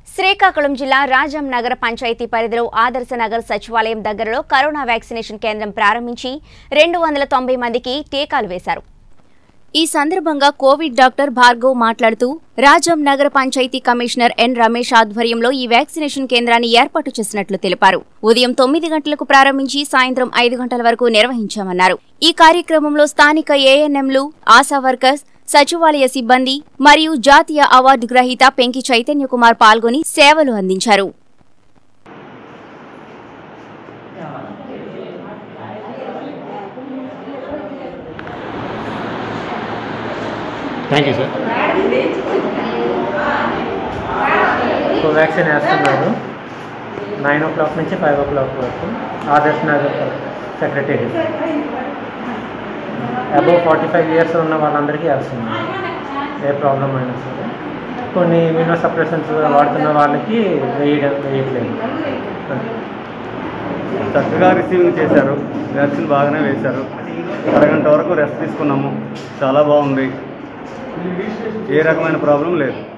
శ్రీకాకుళం జిల్లా రాజం నగర పంచాయతీ పరిధిలో ఆదర్శ నగర్ సచివాలయం దగ్గరలో కరోనా వ్యాక్సినేషన్ కేంద్రం ప్రారంభించి రెండు వందల తొంభై మందికి టీకాలు వేశారు ఈ సందర్భంగా కోవిడ్ డాక్టర్ భార్గవ్ మాట్లాడుతూ రాజం నగర పంచాయతీ కమిషనర్ ఎన్ రమేష్ ఆధ్వర్యంలో ఈ వ్యాక్సినేషన్ కేంద్రాన్ని ఏర్పాటు చేసినట్లు తెలిపారు ఉదయం తొమ్మిది గంటలకు ప్రారంభించి సాయంత్రం ఐదు గంటల వరకు నిర్వహించామన్నారు ఈ కార్యక్రమంలో స్థానిక ఏఎన్ఎంలు ఆశా వర్కర్స్ సచివాలయ సిబ్బంది మరియు జాతీయ అవార్డు గ్రహీత పెంకి చైతన్య కుమార్ పాల్గొని సేవలు అందించారు థ్యాంక్ యూ సార్ కోవాక్సిన్ వేస్తున్నారు నైన్ ఓ క్లాక్ నుంచి ఫైవ్ ఓ క్లాక్ వరకు Adarsh Nagar secretariat above forty five years ఉన్న వాళ్ళందరికీ వేస్తున్నారు ఏ ప్రాబ్లం అయినా సరే కొన్ని ఇమ్యూనో సప్రెషన్స్ వాడుతున్న వాళ్ళకి వేయడం వేయట్లేదు చక్కగా రిసీవింగ్ చేశారు వ్యాక్సిన్ బాగానే వేశారు అరగంట వరకు రెస్ట్ తీసుకున్నాము చాలా బాగుంది ఏ రకమైన ప్రాబ్లం లేదు